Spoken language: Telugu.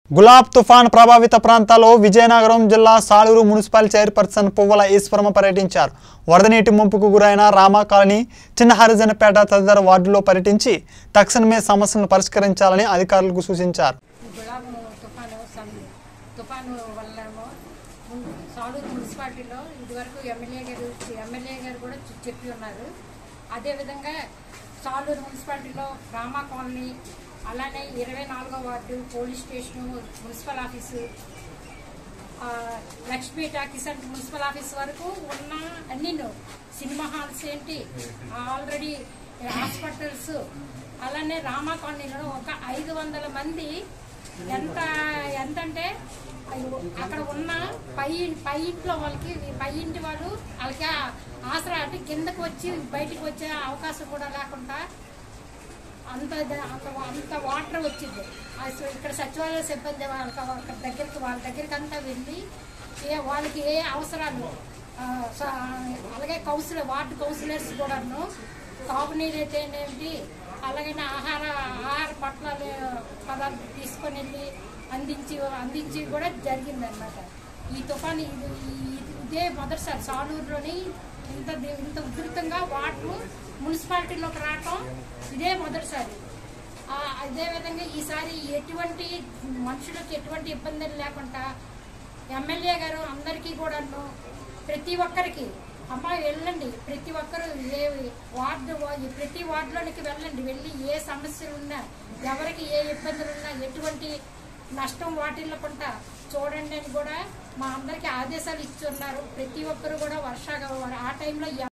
గులాబ్ తుఫాన్ ప్రభావిత ప్రాంతాల్లో విజయనగరం జిల్లా సాలూరు మున్సిపల్ చైర్పర్సన్ పువ్వల ఈశ్వరమ్మ పర్యటించారు వరద నీటి ముంపుకు గురైన రామా కాలనీ చిన్న హరిజనపేట తదితర వార్డుల్లో పర్యటించి తక్షణమే సమస్యలను పరిష్కరించాలని అధికారులకు సూచించారు గులాబ్ తుఫాను సన్ తుఫాను వల్లేమో మున్- సాలూరు మున్సిపాలిటీలో ఇదివరకు ఎమ్మెల్యే గారు ఎమ్మెల్యే గారు కూడా చె- చెప్పి ఉన్నారు అదేవిధంగా సాలూరు మున్సిపాలిటీలో రామా కాలనీ అలానే ఇరవై నాలుగో ward police station municipal office ఆ, లక్ష్మీ టాకీస్ అంటే మున్సిపల్ ఆఫీస్ వరకు ఉన్న అన్ని సినిమా హాల్స్ ఏంటి ఆల్రెడీ హాస్పిటల్స్ అలానే రామా కాలనీలో ఒక ఐదు వందల మంది ఎంత ఎంత అంటే అయ్యో, అక్కడ ఉన్న పై పై ఇంట్లో వాళ్ళకి పై ఇంటి వాళ్ళు వాళ్ళకి ఆ ఆసరా అంటే కిందకు వచ్చి బయటికి వచ్చే అవకాశం కూడా లేకుండా అంత ద- అంత అంత వాటర్ వచ్చింది అసలు ఇక్కడ సచివాలయ సిబ్బంది వాళ్ళకి వాళ్ళ దగ్గరికి వాళ్ళ దగ్గరికి అంతా వెళ్ళి ఏ వాళ్ళకి ఏ అవసరాలు ఆ, స- అలాగే కౌన్సిలర్ వార్డు కౌన్సిలర్స్ కూడాను తాగునీరు అయితేనేమిటి అలాగే ఆహార ఆహార పట్ల పదార్థాలు తీసుకొని వెళ్ళి అందించి అందించి కూడా జరిగిందన్నమాట ఈ తుఫాను ఇది ఈ- ఇదే మొదటిసారి సాలూరులోని ఇంత ది- ఇంత ఉధృతంగా వాటర్ మున్సిపాలిటీలోకి రావటం ఇదే మొదటిసారి ఆ, అదేవిధంగా ఈసారి ఎటువంటి మనుషులకు ఎటువంటి ఇబ్బందులు లేకుండా ఎమ్మెల్యే గారు అందరికీ కూడాను ప్రతి ఒక్కరికి అమ్మ వెళ్ళండి ప్రతి ఒక్కరు ఏ వార్డు వా- ప్రతి వార్డులోనికి వెళ్ళండి వెళ్ళి ఏ సమస్యలు ఉన్నా ఎవరికి ఏ ఇబ్బందులు ఉన్నా ఎటువంటి నష్టం వాటిల్లకుండా చూడండి అని కూడా మా అందరికీ ఆదేశాలు ఇచ్చి ఉన్నారు ప్రతి ఒక్కరు కూడా వర్ష ఆ టైంలో